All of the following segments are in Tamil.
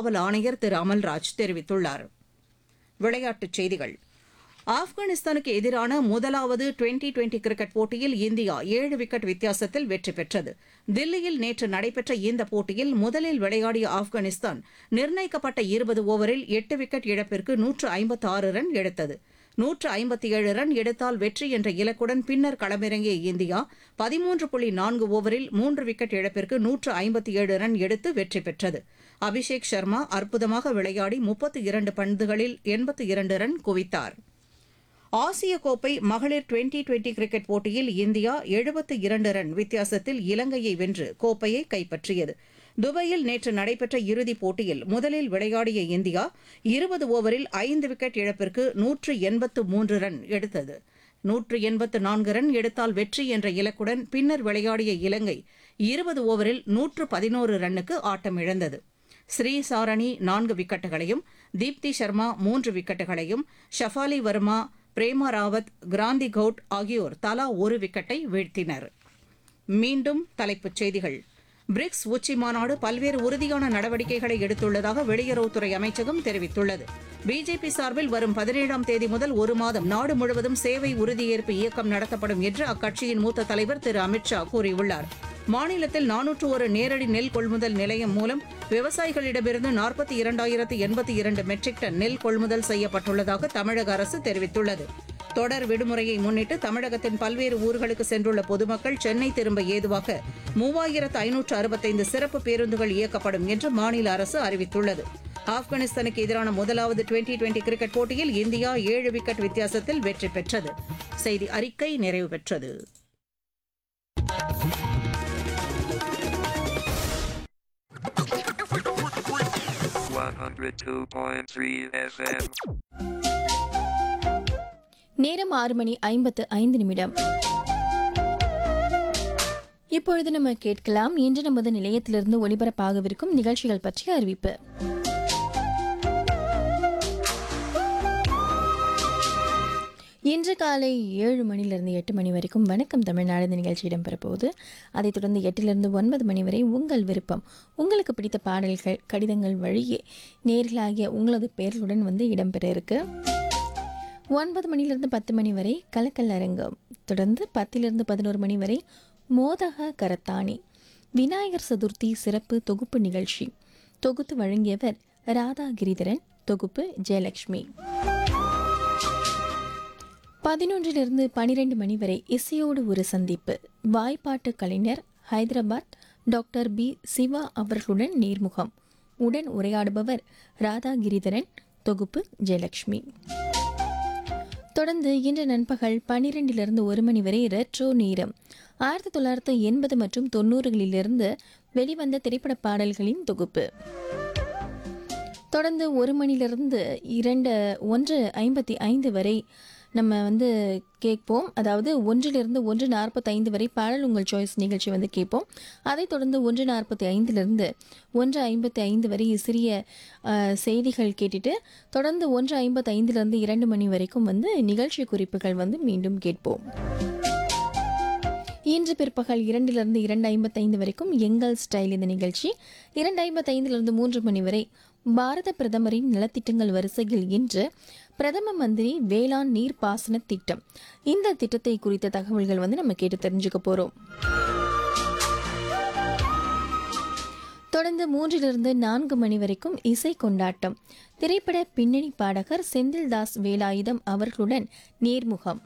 காவல் ஆணையர் திரு அமல்ராஜ் தெரிவித்துள்ளார் விளையாட்டுச் செய்திகள் ஆப்கானிஸ்தானுக்கு எதிரான முதலாவது டுவெண்டி டுவெண்டி கிரிக்கெட் போட்டியில் இந்தியா ஏழு விக்கெட் வித்தியாசத்தில் வெற்றி பெற்றது தில்லியில் நேற்று நடைபெற்ற இந்த போட்டியில் முதலில் விளையாடிய ஆப்கானிஸ்தான் நிர்ணயிக்கப்பட்ட இருபது ஓவரில் எட்டு விக்கெட் இழப்பிற்கு நூற்று ஐம்பத்து ஆறு ரன் எடுத்தது நூற்று ஐம்பத்தி ஏழு ரன் எடுத்தால் வெற்றி என்ற இலக்குடன் பின்னர் களமிறங்கிய இந்தியா பதிமூன்று புள்ளி நான்கு ஓவரில் மூன்று விக்கெட் இழப்பிற்கு நூற்று ஐம்பத்தி ஏழு ரன் எடுத்து வெற்றி பெற்றது அபிஷேக் சர்மா அற்புதமாக விளையாடி முப்பத்து இரண்டு பந்துகளில் எண்பத்து இரண்டு ரன் குவித்தார் ஆசிய கோப்பை மகளிர் டுவெண்டி டுவெண்டி கிரிக்கெட் போட்டியில் இந்தியா எழுபத்து இரண்டு ரன் வித்தியாசத்தில் இலங்கையை வென்று கோப்பையை கைப்பற்றியது துபாயில் நேற்று நடைபெற்ற இறுதிப் போட்டியில் முதலில் விளையாடிய இந்தியா இருபது ஓவரில் ஐந்து விக்கெட் இழப்பிற்கு நூற்று எண்பத்து மூன்று ரன் எடுத்தது நூற்று எண்பத்து நான்கு ரன் எடுத்தால் வெற்றி என்ற இலக்குடன் பின்னர் விளையாடிய இலங்கை இருபது ஓவரில் நூற்று பதினோரு ரன்னுக்கு ஆட்டமிழந்தது ஸ்ரீ சாரணி நான்கு விக்கெட்டுகளையும் தீப்தி சர்மா மூன்று விக்கெட்டுகளையும் ஷஃபாலி வர்மா பிரேமா ராவத் கிராந்தி கவுட் ஆகியோர் தலா ஒரு விக்கெட்டை வீழ்த்தினர் மீண்டும் தலைப்புச் செய்திகள் பிரிக்ஸ் உச்சி மாநாடு பல்வேறு உறுதியான நடவடிக்கைகளை எடுத்துள்ளதாக வெளியுறவுத்துறை அமைச்சகம் தெரிவித்துள்ளது பிஜேபி சார்பில் வரும் பதினேழாம் தேதி முதல் ஒரு மாதம் நாடு முழுவதும் சேவை உறுதியேற்பு இயக்கம் நடத்தப்படும் என்று அக்கட்சியின் மூத்த தலைவர் திரு அமித்ஷா கூறியுள்ளார் மாநிலத்தில் நானூற்று ஒரு நேரடி நெல் கொள்முதல் நிலையம் மூலம் விவசாயிகளிடமிருந்து நாற்பத்தி இரண்டாயிரத்து எண்பத்தி இரண்டு மெட்ரிக் டன் நெல் கொள்முதல் செய்யப்பட்டுள்ளதாக தமிழக அரசு தெரிவித்துள்ளது தொடர் விடுமுறையை முன்னிட்டு தமிழகத்தின் பல்வேறு ஊர்களுக்கு சென்றுள்ள பொதுமக்கள் சென்னை திரும்ப ஏதுவாக மூவாயிரத்து ஐநூற்று அறுபத்தைந்து சிறப்பு பேருந்துகள் இயக்கப்படும் என்று மாநில அரசு அறிவித்துள்ளது ஆப்கானிஸ்தானுக்கு எதிரான முதலாவது டுவெண்டி டுவெண்டி கிரிக்கெட் போட்டியில் இந்தியா ஏழு விக்கெட் வித்தியாசத்தில் வெற்றி பெற்றது செய்தி அறிக்கை நிறைவு பெற்றது One hundred two point three FM. நேரம் ஆறு மணி ஐம்பத்து ஐந்து நிமிடம் இப்பொழுது நம்ம கேட்கலாம் இன்று நமது நிலையத்திலிருந்து ஒளிபரப்பாகவிருக்கும் நிகழ்ச்சிகள் பற்றிய அறிவிப்பு இன்று காலை ஏழு மணிலிருந்து எட்டு மணி வரைக்கும் வணக்கம் தமிழ்நாடு இந்த நிகழ்ச்சி இடம்பெறப்போகுது அதைத் தொடர்ந்து எட்டிலிருந்து ஒன்பது மணி வரை உங்கள் விருப்பம் உங்களுக்கு பிடித்த பாடல்கள் கடிதங்கள் வழியே நேர்களாகிய உங்களது பெயர்களுடன் வந்து இடம்பெற இருக்கு ஒன்பது மணிலிருந்து பத்து மணி வரை கலக்கல் அரங்கம் தொடர்ந்து பத்திலிருந்து பதினோரு மணி வரை மோதக கரத்தாணி விநாயகர் சதுர்த்தி சிறப்பு தொகுப்பு நிகழ்ச்சி தொகுத்து வழங்கியவர் ராதா கிரிதரன் தொகுப்பு ஜெயலட்சுமி பதினொன்றிலிருந்து பனிரெண்டு மணி வரை இசையோடு ஒரு சந்திப்பு வாய்ப்பாட்டு கலைஞர் ஹைதராபாத் டாக்டர் பி சிவா அவர்களுடன் நேர்முகம் உடன் உரையாடுபவர் ராதா கிரிதரன் தொகுப்பு ஜெயலட்சுமி தொடர்ந்து இன்று நண்பகல் பன்னிரெண்டிலிருந்து ஒரு மணி வரை ரெட்ரோ நேரம் ஆயிரத்தி தொள்ளாயிரத்து எண்பது மற்றும் தொண்ணூறுகளிலிருந்து வெளிவந்த திரைப்பட பாடல்களின் தொகுப்பு தொடர்ந்து ஒரு மணிலிருந்து இரண்டு ஒன்று ஐம்பத்தி ஐந்து வரை நம்ம வந்து கேட்போம் அதாவது ஒன்றிலிருந்து ஒன்று நாற்பத்தைந்து வரை பாடல் உங்கள் சாய்ஸ் நிகழ்ச்சி வந்து கேட்போம் அதைத் தொடர்ந்து ஒன்று நாற்பத்தி ஐந்திலிருந்து ஒன்று ஐம்பத்தி ஐந்து வரை சிறிய அஹ், செய்திகள் கேட்டுட்டு தொடர்ந்து ஒன்று ஐம்பத்தி ஐந்திலிருந்து இரண்டு மணி வரைக்கும் வந்து நிகழ்ச்சி குறிப்புகள் வந்து மீண்டும் கேட்போம் இன்று பிற்பகல் இரண்டிலிருந்து இரண்டு ஐம்பத்தைந்து வரைக்கும் எங்கள் ஸ்டைல் இந்த நிகழ்ச்சி இரண்டு ஐம்பத்தைந்திலிருந்து மூன்று மணி வரை பாரத பிரதமரின் நலத்திட்டங்கள் வரிசையில் இன்று பிரதம மந்திரி வேளாண் நீர்ப்பாசன திட்டம் இந்த திட்டத்தை குறித்த தகவல்கள் வந்து நம்ம கேட்டு தெரிஞ்சுக்க போறோம் தொடர்ந்து மூன்றிலிருந்து நான்கு மணி வரைக்கும் இசை கொண்டாட்டம் திரைப்பட பின்னணி பாடகர் செந்தில்தாஸ் வேலாயுதம் அவர்களுடன் நேர்முகம்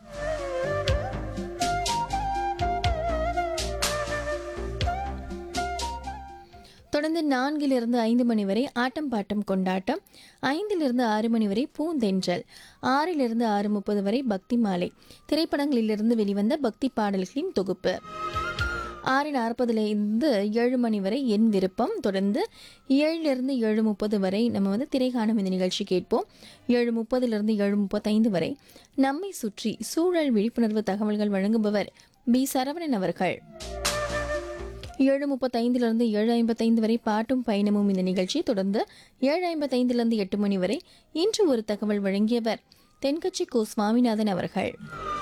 தொடர்ந்து நான்கிலிருந்து ஐந்து மணி வரை ஆட்டம் பாட்டம் கொண்டாட்டம் ஐந்திலிருந்து ஆறு மணி வரை பூந்தென்றல் ஆறிலிருந்து ஆறு முப்பது வரை பக்தி மாலை திரைப்படங்களிலிருந்து வெளிவந்த பக்தி பாடல்களின் தொகுப்பு ஆறு நாற்பதுல இருந்து ஏழு மணி வரை என் விருப்பம் தொடர்ந்து ஏழிலிருந்து ஏழு முப்பது வரை நம்ம வந்து திரைக்காணும் இந்த நிகழ்ச்சி கேட்போம் ஏழு முப்பதிலிருந்து ஏழு முப்பத்தைந்து வரை நம்மை சுற்றி சூழல் விழிப்புணர்வு தகவல்கள் வழங்குபவர் பி சரவணன் அவர்கள் ஏழு முப்பத்தைந்திலிருந்து ஏழு ஐம்பத்தைந்து வரை பாட்டும் பயணமும் இந்த நிகழ்ச்சி தொடர்ந்து ஏழு ஐம்பத்தைந்திலிருந்து எட்டு மணி வரை இன்று ஒரு தகவல் வழங்கியவர் தென்கட்சி கோ சுவாமிநாதன் அவர்கள்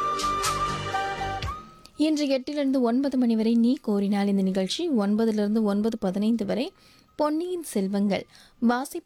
இன்று எட்டிலிருந்து ஒன்பது மணி வரை நீ கோரினால் இந்த நிகழ்ச்சி ஒன்பதிலிருந்து ஒன்பது பதினைந்து வரை பொன்னியின் செல்வங்கள் வாசிப்பு